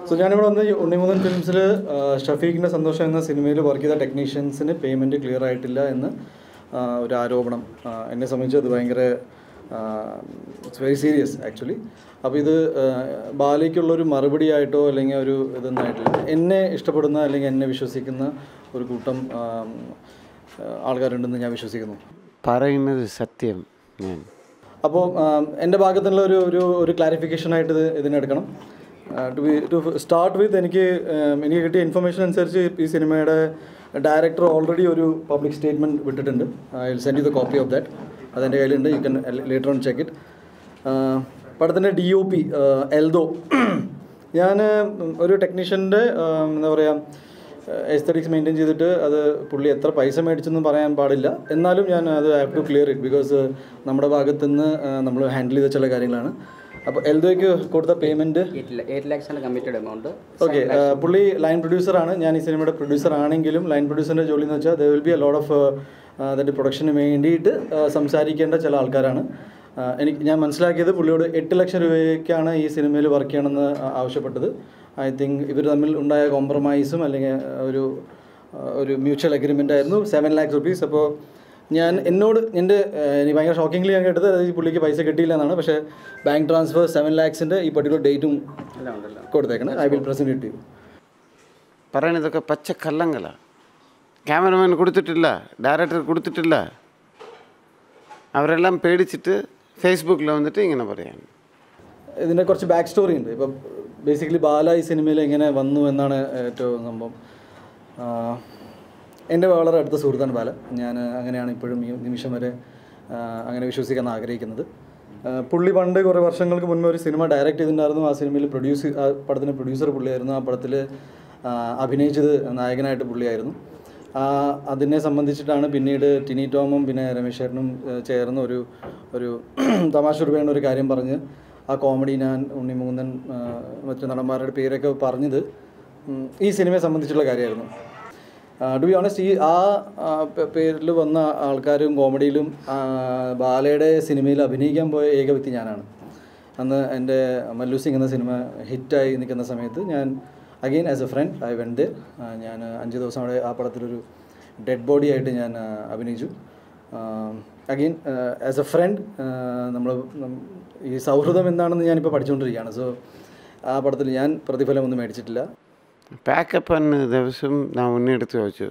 so ഞാനിവിടെ വന്ന് ഈ ഉണ്ണിമുതൻ ഫിലിംസിൽ ഷഫീഖിൻ്റെ സന്തോഷം എന്ന സിനിമയിൽ വർക്ക് ചെയ്ത ടെക്നീഷ്യൻസിന് പേയ്മെൻറ്റ് ക്ലിയർ ആയിട്ടില്ല എന്ന് ആ, ഒരു ആരോപണം ആ, എന്നെ സംബന്ധിച്ച് അത് ഭയങ്കര ഇറ്റ്സ് വെരി സീരിയസ് ആക്ച്വലി അപ്പോൾ ഇത് ആ, ബാലയ്ക്കുള്ളൊരു മറുപടി ആയിട്ടോ അല്ലെങ്കിൽ ഒരു ഇതൊന്നും ആയിട്ടില്ല എന്നെ ഇഷ്ടപ്പെടുന്ന അല്ലെങ്കിൽ എന്നെ വിശ്വസിക്കുന്ന ഒരു കൂട്ടം ആ, ആൾക്കാരുണ്ടെന്ന് ഞാൻ വിശ്വസിക്കുന്നു പറയുന്നത് സത്യം ഞാൻ അപ്പോൾ എൻ്റെ ഭാഗത്തുള്ള ഒരു ഒരു ഒരു ക്ലാരിഫിക്കേഷൻ ആയിട്ട് ഇത് ഇതിനെടുക്കണം to be to start with എനിക്ക് ഉം, എനിക്ക് കിട്ടിയ ഇൻഫർമേഷൻ അനുസരിച്ച് ഈ സിനിമയുടെ ഡയറക്ടർ ഓൾറെഡി ഒരു പബ്ലിക് സ്റ്റേറ്റ്മെൻറ്റ് വിട്ടിട്ടുണ്ട് I will send you the copy of that അതെൻ്റെ കയ്യിലുണ്ട് you can later on check it പടത്തിൻ്റെ ഡി ഒ പി എൽദോ ഞാൻ ഒരു ടെക്നീഷ്യൻ്റെ എന്താ പറയുക എസ്തറ്റിക്സ് മെയിൻറ്റെയിൻ ചെയ്തിട്ട് അത് പുള്ളി എത്ര പൈസ മേടിച്ചെന്ന് പറയാൻ പാടില്ല എന്നാലും ഞാൻ അത് have to clear it because നമ്മുടെ ഭാഗത്തു നിന്ന് നമ്മൾ ഹാൻഡിൽ ചെയ്ത ചില കാര്യങ്ങളാണ് അപ്പോൾ എൽദോയ്ക്ക് കൊടുത്ത പേയ്മെൻറ്റ് എയ്റ്റ് ലാക്സ് ആണ് കമ്മിറ്റഡ് എമൗണ്ട് ഓക്കെ പുള്ളി ലൈൻ പ്രൊഡ്യൂസറാണ് ഞാൻ ഈ സിനിമയുടെ പ്രൊഡ്യൂസർ ആണെങ്കിലും ലൈൻ പ്രൊഡ്യൂസറിൻ്റെ ജോലി എന്ന് വെച്ചാൽ the will be a lot of അതിൻ്റെ പ്രൊഡക്ഷന് വേണ്ടിയിട്ട് ആ, സംസാരിക്കേണ്ട ചില ആൾക്കാരാണ് ആ, എനിക്ക് ഞാൻ മനസ്സിലാക്കിയത് പുള്ളിയോട് എട്ട് ലക്ഷം രൂപയ്ക്കാണ് ഈ സിനിമയിൽ വർക്ക് ചെയ്യണമെന്ന് ആ- ആവശ്യപ്പെട്ടത് ഐ തിങ്ക് ഇവർ തമ്മിൽ ഉണ്ടായ കോംപ്രമൈസും അല്ലെങ്കിൽ ഒരു ആ, ഒരു മ്യൂച്വൽ അഗ്രിമെൻ്റ് ആയിരുന്നു സെവൻ ലാക്സ് റുപ്പീസ് അപ്പോൾ ഞാൻ എന്നോട് എൻ്റെ ഏഹ്, എനിക്ക് ഭയങ്കര ഷോക്കിംഗ്ലി ഞാൻ കേട്ടത് അതായത് ഈ പുള്ളിക്ക് പൈസ കിട്ടിയില്ല എന്നാണ് പക്ഷേ ബാങ്ക് ട്രാൻസ്ഫർ സെവൻ ലാക്സിൻ്റെ ഈ പർട്ടിക്കുലർ ഡേറ്റും എല്ലാം ഉണ്ടല്ലോ കൊടുത്തേക്കണം I will present it you പറയണതൊക്കെ പച്ച കള്ളങ്ങളാ ക്യാമറമാൻ കൊടുത്തിട്ടില്ല ഡയറക്ടർ കൊടുത്തിട്ടില്ല അവരെല്ലാം പേടിച്ചിട്ട് ഫേസ്ബുക്കിൽ വന്നിട്ട് ഇങ്ങനെ പറയാണ് ഇതിൻ്റെ കുറച്ച് ബാക്ക് സ്റ്റോറി ഉണ്ട് ഇപ്പം ബേസിക്കലി ബാല ഈ സിനിമയിൽ എങ്ങനെ വന്നു എന്നാണ് ഏറ്റവും സംഭവം ആഹ് എൻ്റെ വളരെ അടുത്ത സുഹൃത്താണ് ബാല ഞാൻ അങ്ങനെയാണ് ഇപ്പോഴും ഈ നിമിഷം വരെ ആഹ് അങ്ങനെ വിശ്വസിക്കാൻ ആഗ്രഹിക്കുന്നത് ആഹ് പുള്ളി പണ്ട് കുറേ വർഷങ്ങൾക്ക് മുൻപ് ഒരു സിനിമ ഡയറക്റ്റ് ചെയ്തിട്ടുണ്ടായിരുന്നു ആ സിനിമയിൽ പ്രൊഡ്യൂസ് ആ പടത്തിന് പ്രൊഡ്യൂസർ പുള്ളിയായിരുന്നു ആ പടത്തിൽ അഭിനയിച്ചത് നായകനായിട്ട് പുള്ളിയായിരുന്നു ആ, അതിനെ സംബന്ധിച്ചിട്ടാണ് പിന്നീട് ടിനി ടോമും പിന്നെ രമേശ് ചേട്ടനും ഏഹ്, ചേർന്ന് ഒരു ഒരു തമാശ രൂപേണ ഒരു കാര്യം പറഞ്ഞ് ആ കോമഡി ഞാൻ ഉണ്ണിമുകുന്ദൻ ആ, മറ്റു നടന്മാരുടെ പേരൊക്കെ പറഞ്ഞത് ഉം, ഈ സിനിമയെ സംബന്ധിച്ചുള്ള കാര്യമായിരുന്നു ടു ബി ഓണസ്റ്റ് ഈ ആ പേരിൽ വന്ന ആൾക്കാരും കോമഡിയിലും ആ, ബാലയുടെ സിനിമയിൽ അഭിനയിക്കാൻ പോയ ഏക വ്യക്തി ഞാനാണ് അന്ന് എൻ്റെ മല്ലു സിംഗ് എന്ന സിനിമ ഹിറ്റായി നിൽക്കുന്ന സമയത്ത് ഞാൻ again as a friend I went ഞാൻ അഞ്ച് ദിവസം അവിടെ ആ പടത്തിലൊരു ഡെഡ് ബോഡി ആയിട്ട് ഞാൻ ആ, അഭിനയിച്ചു അഗെയിൻ ആസ് എ ഫ്രണ്ട് നമ്മൾ ഈ സൗഹൃദം എന്താണെന്ന് ഞാനിപ്പോൾ പഠിച്ചുകൊണ്ടിരിക്കുകയാണ് സോ ആ പടത്തിൽ ഞാൻ പ്രതിഫലം ഒന്നും മേടിച്ചിട്ടില്ല பேக்கப் பண்ண திவசம் நான் ஒன்று எடுத்து வச்சு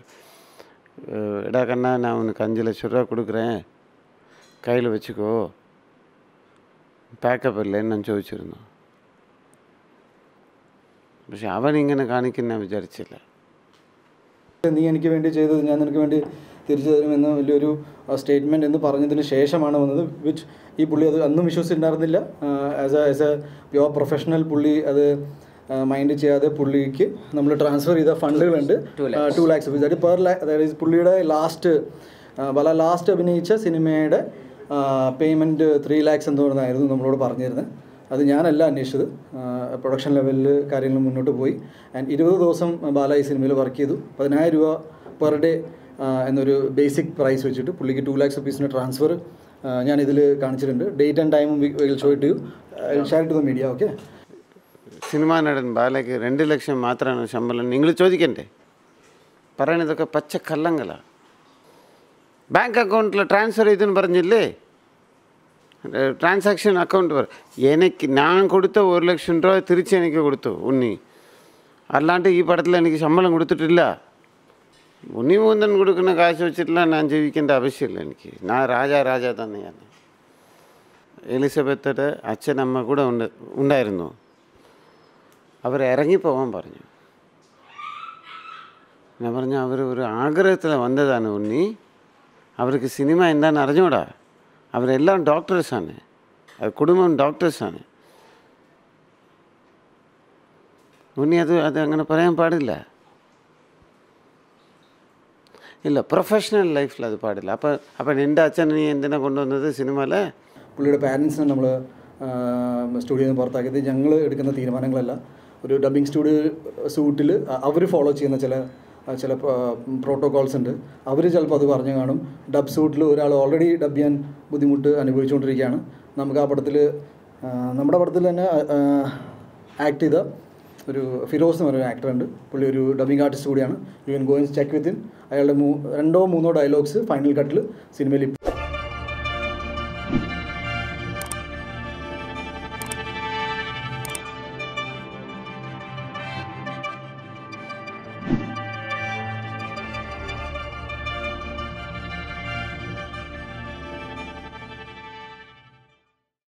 எடா கண்ணா நான் உனக்கு அஞ்சு லட்ச ரூபா கொடுக்குறேன் கையில் வச்சுக்கோ பேக்கப் இல்லைன்னு நான் ചോദിച്ചിരുന്നു പക്ഷെ അവൻ ഇങ്ങനെ കാണിക്കുന്ന ഞാൻ വിചാരിച്ചില്ല നീ എനിക്ക് വേണ്ടി ചെയ്തത് ഞാൻ നിനക്ക് വേണ്ടി തിരിച്ചു തരുമെന്ന് വലിയൊരു സ്റ്റേറ്റ്മെൻറ്റ് എന്ന് പറഞ്ഞതിന് ശേഷമാണ് വന്നത് വിച്ച് ഈ പുള്ളി അത് അന്നും വിശ്വസിച്ചിട്ടുണ്ടായിരുന്നില്ല as a as a pure professional പുള്ളി അത് മൈൻഡ് ചെയ്യാതെ പുള്ളിക്ക് നമ്മൾ ട്രാൻസ്ഫർ ചെയ്ത ഫണ്ടുകളുണ്ട് ടു ലാക്സ് റുപ്പീസ് അത് പെർ ലാക്ക് അതായത് പുള്ളിയുടെ ലാസ്റ്റ് പല ലാസ്റ്റ് അഭിനയിച്ച സിനിമയുടെ പേയ്മെൻറ്റ് ത്രീ ലാക്സ് എന്ന് പറഞ്ഞായിരുന്നു നമ്മളോട് പറഞ്ഞിരുന്നത് അത് ഞാനല്ല അന്വേഷിച്ചത് പ്രൊഡക്ഷൻ ലെവലിൽ കാര്യങ്ങൾ മുന്നോട്ട് പോയി ആൻഡ് ഇരുപത് ദിവസം ബാല ഈ സിനിമയിൽ വർക്ക് ചെയ്തു പതിനായിരം രൂപ പെർ ഡേ എന്നൊരു ബേസിക് പ്രൈസ് വെച്ചിട്ട് പുള്ളിക്ക് ടു ലാക്സ് റുപ്പീസിന് ട്രാൻസ്ഫർ ഞാൻ ഇതിൽ കാണിച്ചിട്ടുണ്ട് ഡേറ്റ് ആൻഡ് ടൈമും will show it you share to the media okay cinema നടൻ ബാലയ്ക്ക് രണ്ട് ലക്ഷം മാത്രമാണ് ശമ്പളം നിങ്ങൾ ചോദിക്കണ്ടേ പറയണതൊക്കെ പച്ച കള്ളങ്ങളാ ബാങ്ക് അക്കൗണ്ടിൽ ട്രാൻസ്ഫർ ചെയ്തെന്ന് പറഞ്ഞില്ലേ ട്രാൻസാക്ഷൻ അക്കൗണ്ട് പറ എനിക്ക് ഞാൻ കൊടുത്ത ഒരു ലക്ഷം രൂപ തിരിച്ച് എനിക്ക് കൊടുത്തു ഉണ്ണി അല്ലാണ്ട് ഈ പടത്തിൽ എനിക്ക് ശമ്പളം കൊടുത്തിട്ടില്ല ഉണ്ണി മൂന്നൻ കൊടുക്കുന്ന കാശ് വെച്ചിട്ടില്ല ഞാൻ ജീവിക്കേണ്ട ആവശ്യമില്ല എനിക്ക് ഞാൻ രാജാ രാജാ തന്നെയാണ് എലിസബത്തിന്റെ അച്ഛൻ അമ്മ കൂടെ ഉണ്ട് ഉണ്ടായിരുന്നു അവർ ഇറങ്ങിപ്പോവാൻ പറഞ്ഞു ഞാൻ പറഞ്ഞു അവർ ഒരു ആഗ്രഹത്തിൽ വന്നതാണ് ഉണ്ണി അവർക്ക് സിനിമ എന്താണെന്ന് അറിഞ്ഞൂടാ അവരെല്ലാം ഡോക്ടേഴ്സാണ് അവർ കുടുംബം ഡോക്ടേഴ്സാണ് ഉണ്ണി അത് അത് അങ്ങനെ പറയാൻ പാടില്ല ഇല്ല പ്രൊഫഷണൽ ലൈഫിൽ അത് പാടില്ല അപ്പം അപ്പം എൻ്റെ അച്ഛൻ നീ എന്തിനാ കൊണ്ടുവന്നത് സിനിമയിൽ പുള്ളിയുടെ പാരൻസിനെ നമ്മൾ സ്റ്റുഡിയോയിൽ നിന്ന് പുറത്താക്കിയത് ഞങ്ങൾ എടുക്കുന്ന തീരുമാനങ്ങളല്ല ഒരു ഡബിങ് സ്റ്റുഡിയോ സൂട്ടിൽ അവർ ഫോളോ ചെയ്യുന്ന ചില ആ, ചില പ്രോട്ടോകോൾസ് ഉണ്ട് അവർ ചിലപ്പോൾ അത് പറഞ്ഞു കാണും ഡബ് സൂട്ടിൽ ഒരാൾ ഓൾറെഡി ഡബ് ചെയ്യാൻ ബുദ്ധിമുട്ട് അനുഭവിച്ചുകൊണ്ടിരിക്കുകയാണ് നമുക്ക് ആ പടത്തിൽ നമ്മുടെ പടത്തിൽ തന്നെ ആക്ട് ചെയ്ത ഒരു ഫിറോസ് എന്ന് പറയുന്ന ആക്ടർ ഉണ്ട് പുള്ളി ഒരു ഡബിങ് ആർട്ടിസ്റ്റ് കൂടിയാണ് you can go check within അയാളുടെ മൂ രണ്ടോ മൂന്നോ ഡയലോഗ്സ് ഫൈനൽ കട്ടിൽ സിനിമയിൽ